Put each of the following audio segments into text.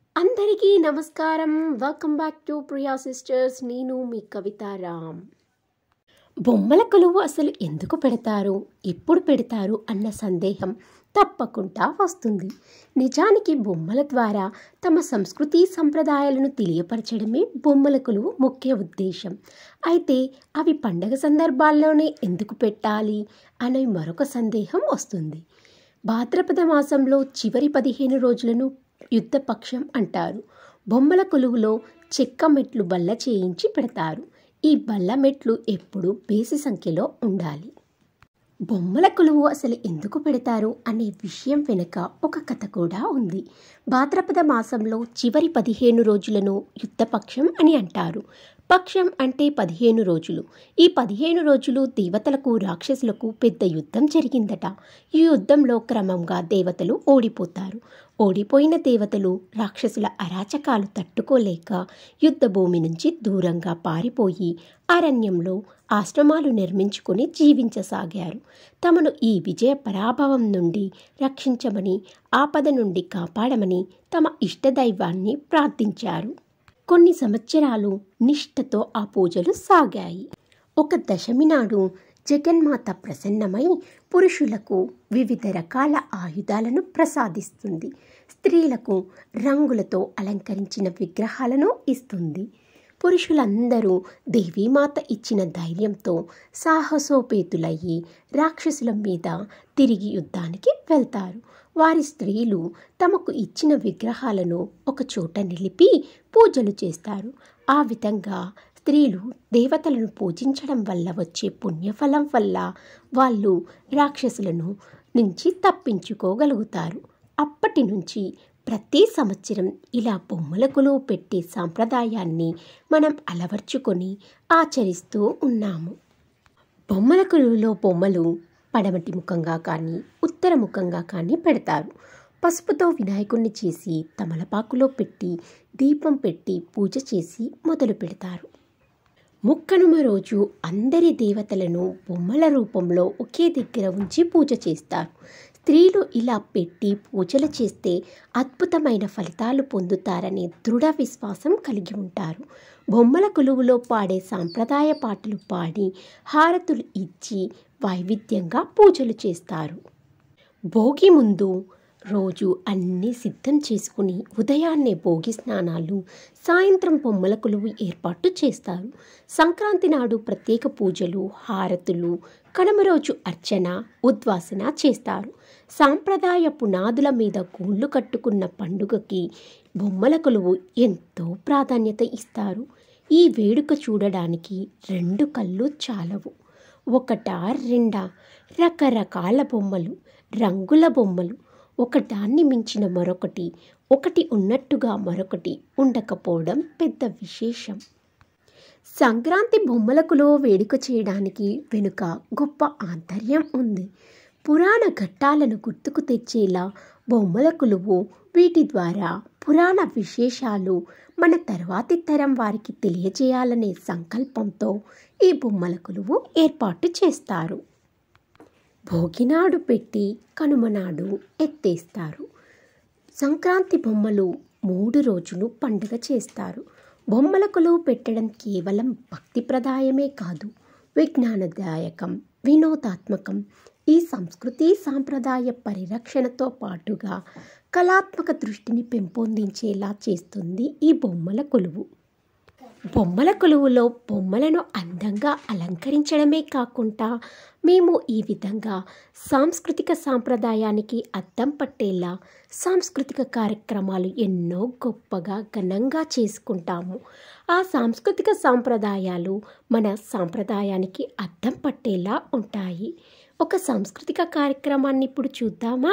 అందరికీ నమస్కారం welcome back to Priya sisters నేను మీ కవితారామ్ బొమ్మల కొలువు అసలు ఎందుకు పెడతారు ఎప్పుడు పెడతారు అన్న సందేహం తప్పకుండా వస్తుంది నిజానికి బొమ్మల ద్వారా తమ సంస్కృతి సంప్రదాయాలను తెలియపరచడమే బొమ్మల కొలువు ముఖ్య ఉద్దేశం అయితే అవి పండగ సందర్భాల్లోనే ఎందుకు పెట్టాలి అనే మరొక సందేహం వస్తుంది భాద్రపద మాసంలో చివరి పదిహేను రోజులను యుద్ధపక్షం అంటారు బొమ్మల కొలువులో చెక్క మెట్లు బల్ల చేయించి పెడతారు ఈ బల్ల మెట్లు ఎప్పుడూ బేసి సంఖ్యలో ఉండాలి బొమ్మల కొలువు అసలు ఎందుకు పెడతారు అనే విషయం వెనుక ఒక కథ కూడా ఉంది భాద్రపద మాసంలో చివరి పదిహేను రోజులను యుద్ధపక్షం అని అంటారు పక్షం అంటే పదిహేను రోజులు ఈ పదిహేను రోజులు దేవతలకు రాక్షసులకు పెద్ద యుద్ధం జరిగిందట ఈ యుద్ధంలో క్రమంగా దేవతలు ఓడిపోతారు ఓడిపోయిన దేవతలు రాక్షసుల అరాచకాలు తట్టుకోలేక యుద్ధ భూమి నుంచి దూరంగా పారిపోయి అరణ్యంలో ఆశ్రమాలు నిర్మించుకొని జీవించసాగారు తమను ఈ విజయ పరాభవం నుండి రక్షించమని ఆపద నుండి కాపాడమని తమ ఇష్టదైవాన్ని ప్రార్థించారు కొన్ని సంవత్సరాలు నిష్ఠతో ఆ పూజలు సాగాయి ఒక దశమి నాడు జగన్మాత ప్రసన్నమై పురుషులకు వివిధ రకాల ఆయుధాలను ప్రసాదిస్తుంది స్త్రీలకు రంగులతో అలంకరించిన విగ్రహాలను ఇస్తుంది పురుషులందరూ దేవీమాత ఇచ్చిన ధైర్యంతో సాహసోపేతులయ్యి రాక్షసుల మీద తిరిగి యుద్ధానికి వెళ్తారు వారి స్త్రీలు తమకు ఇచ్చిన విగ్రహాలను ఒక చోట నిలిపి పూజలు చేస్తారు ఆ విధంగా స్త్రీలు దేవతలను పూజించడం వల్ల వచ్చే పుణ్యఫలం వల్ల వాళ్ళు రాక్షసులను నుంచి తప్పించుకోగలుగుతారు అప్పటి నుంచి ప్రతి సంవత్సరం ఇలా బొమ్మల కొలువు పెట్టే సాంప్రదాయాన్ని మనం అలవర్చుకొని ఆచరిస్తూ ఉన్నాము బొమ్మల కొలువులో బొమ్మలు పడమటి ముఖంగా కానీ ఉత్తర ముఖంగా కానీ పెడతారు పసుపుతో వినాయకుణ్ణి చేసి తమలపాకులో పెట్టి దీపం పెట్టి పూజ చేసి మొదలు పెడతారు ముక్కనుమ రోజు అందరి దేవతలను బొమ్మల రూపంలో ఒకే దగ్గర ఉంచి పూజ చేస్తారు స్త్రీలు ఇలా పెట్టి పూజలు చేస్తే అద్భుతమైన ఫలితాలు పొందుతారనే దృఢ విశ్వాసం కలిగి ఉంటారు బొమ్మల కొలువులో పాడే సాంప్రదాయ పాటలు పాడి హారతులు ఇచ్చి వైవిధ్యంగా పూజలు చేస్తారు భోగి ముందు రోజు అన్నీ సిద్ధం చేసుకుని ఉదయాన్నే భోగి స్నానాలు సాయంత్రం బొమ్మల కొలువు ఏర్పాటు చేస్తారు సంక్రాంతి నాడు ప్రత్యేక పూజలు హారతులు కనుమ రోజు అర్చన ఉద్వాసన చేస్తారు సాంప్రదాయ పునాదుల మీద గూళ్ళు కట్టుకున్న పండుగకి బొమ్మల కొలువు ఎంతో ప్రాధాన్యత ఇస్తారు ఈ వేడుక చూడడానికి రెండు కళ్ళు చాలవు ఒకటా రెండా రకరకాల బొమ్మలు రంగుల బొమ్మలు ఒకదాన్ని మించిన మరొకటి ఒకటి ఉన్నట్టుగా మరొకటి ఉండకపోవడం పెద్ద విశేషం సంక్రాంతి బొమ్మలకులో వేడుక చేయడానికి వెనుక గొప్ప ఆంతర్యం ఉంది పురాణ ఘట్టాలను గుర్తుకు తెచ్చేలా బొమ్మల కొలువు వీటి ద్వారా పురాణ విశేషాలు మన తర్వాతి తరం వారికి తెలియజేయాలనే సంకల్పంతో ఈ బొమ్మల కొలువు ఏర్పాటు చేస్తారు భోగినాడు పెట్టి కనుమనాడు ఎత్తేస్తారు సంక్రాంతి బొమ్మలు మూడు రోజులు పండుగ చేస్తారు బొమ్మల కొలువు పెట్టడం కేవలం భక్తిప్రదాయమే కాదు విజ్ఞానదాయకం వినోదాత్మకం ఈ సంస్కృతి సాంప్రదాయ పరిరక్షణతో పాటుగా కళాత్మక దృష్టిని పెంపొందించేలా చేస్తుంది ఈ బొమ్మల కొలువు బొమ్మల కొలువులో బొమ్మలను అందంగా అలంకరించడమే కాకుండా మేము ఈ విధంగా సాంస్కృతిక సాంప్రదాయానికి అద్దం పట్టేలా సాంస్కృతిక కార్యక్రమాలు ఎన్నో గొప్పగా ఘనంగా చేసుకుంటాము ఆ సాంస్కృతిక సాంప్రదాయాలు మన సాంప్రదాయానికి అద్దం పట్టేలా ఉంటాయి ఒక సాంస్కృతిక కార్యక్రమాన్ని ఇప్పుడు చూద్దామా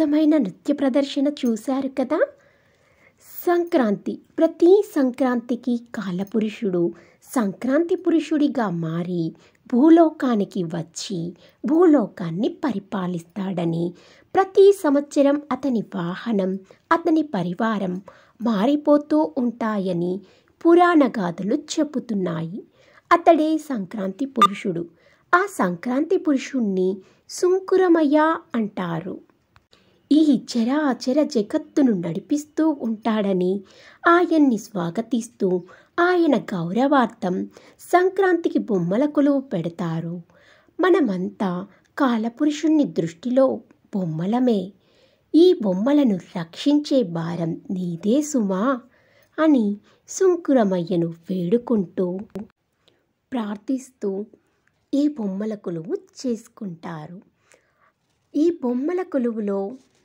అద్భుతమైన నృత్య ప్రదర్శన చూశారు కదా సంక్రాంతి ప్రతి సంక్రాంతికి కాలపురుషుడు సంక్రాంతి పురుషుడిగా మారి భూలోకానికి వచ్చి భూలోకాన్ని పరిపాలిస్తాడని ప్రతి సంవత్సరం అతని వాహనం అతని పరివారం మారిపోతూ ఉంటాయని పురాణ గాథలు చెబుతున్నాయి అతడే సంక్రాంతి పురుషుడు ఆ సంక్రాంతి పురుషుణ్ణి సుంకురమయ్య అంటారు ఈ చరాచర జగత్తును నడిపిస్తూ ఉంటాడని ఆయన్ని స్వాగతిస్తూ ఆయన గౌరవార్థం సంక్రాంతికి బొమ్మల కొలువు పెడతారు మనమంతా కాలపురుషుణ్ణి దృష్టిలో బొమ్మలమే ఈ బొమ్మలను రక్షించే భారం నీదే సుమా అని సుంకురమయ్యను వేడుకుంటూ ప్రార్థిస్తూ ఈ బొమ్మల కొలువు చేసుకుంటారు ఈ బొమ్మల కొలువులో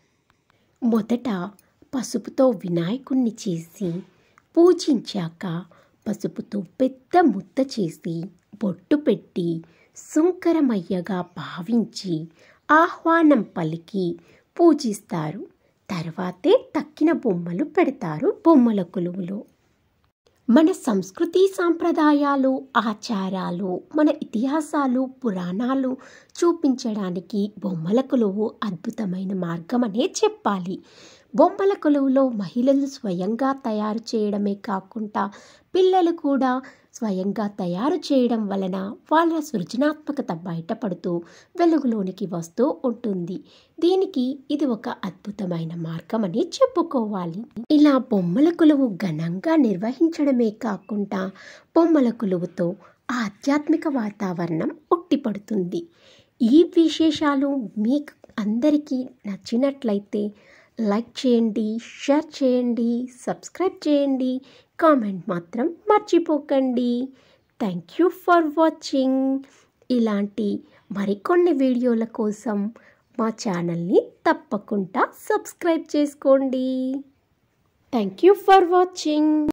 మొదట పసుపుతో వినాయకుణ్ణి చేసి పూజించాక పసుపుతో పెద్ద ముద్ద చేసి బొట్టు పెట్టి సుంకరమయ్యగా భావించి ఆహ్వానం పలికి పూజిస్తారు తర్వాతే తక్కిన బొమ్మలు పెడతారు బొమ్మల కొలువులో మన సంస్కృతి సాంప్రదాయాలు ఆచారాలు మన ఇతిహాసాలు పురాణాలు చూపించడానికి బొమ్మల కొలువు అద్భుతమైన మార్గమనే చెప్పాలి బొమ్మల కొలువులో మహిళలు స్వయంగా తయారు చేయడమే కాకుండా పిల్లలు కూడా స్వయంగా తయారు చేయడం వలన వాళ్ళ సృజనాత్మకత బయటపడుతూ వెలుగులోనికి వస్తూ ఉంటుంది దీనికి ఇది ఒక అద్భుతమైన మార్గం అని చెప్పుకోవాలి ఇలా బొమ్మల కొలువు ఘనంగా నిర్వహించడమే కాకుండా బొమ్మల కొలువుతో ఆధ్యాత్మిక వాతావరణం ఉట్టిపడుతుంది ఈ విశేషాలు మీకు అందరికీ నచ్చినట్లయితే లైక్ చేయండి షేర్ చేయండి సబ్స్క్రైబ్ చేయండి కామెంట్ మాత్రం మర్చిపోకండి థ్యాంక్ యూ ఫర్ వాచింగ్ ఇలాంటి మరికొన్ని వీడియోల కోసం మా ఛానల్ని తప్పకుండా సబ్స్క్రైబ్ చేసుకోండి థ్యాంక్ యూ ఫర్ వాచింగ్